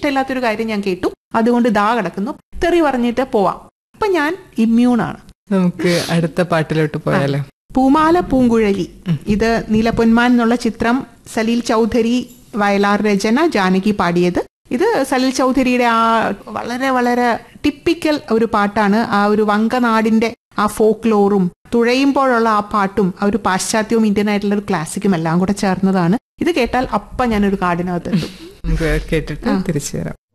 ഇഷ്ടമില്ലാത്തൊരു കാര്യം ഞാൻ കേട്ടു അതുകൊണ്ട് ദാ കിടക്കുന്നു തെറി പറഞ്ഞിട്ട് പോവാം അപ്പൊ ഞാൻ ഇമ്മ്യൂണാണ് നമുക്ക് അടുത്ത പാട്ടിലോട്ട് പോയാലോ പൂമാല പൂങ്കുഴലി ഇത് നീലപ്പൊന്മാൻ എന്നുള്ള ചിത്രം സലീൽ ചൗധരി വയലാർ രചന ജാനകി പാടിയത് ഇത് സലീൽ ചൗധരിയുടെ ആ വളരെ വളരെ ടിപ്പിക്കൽ ഒരു പാട്ടാണ് ആ ഒരു വങ്കനാടിന്റെ ആ ഫോക്ക് ലോറും തുഴയുമ്പോഴുള്ള ആ പാട്ടും ആ ഒരു പാശ്ചാത്യവും ഇന്ത്യൻ ആയിട്ടുള്ള ഒരു ക്ലാസിക്കും എല്ലാം കൂടെ ചേർന്നതാണ് ഇത് കേട്ടാൽ അപ്പം ഞാനൊരു കാടിനകത്തെത്തും നമുക്ക് കേട്ടിട്ട് തിരിച്ചു വരാം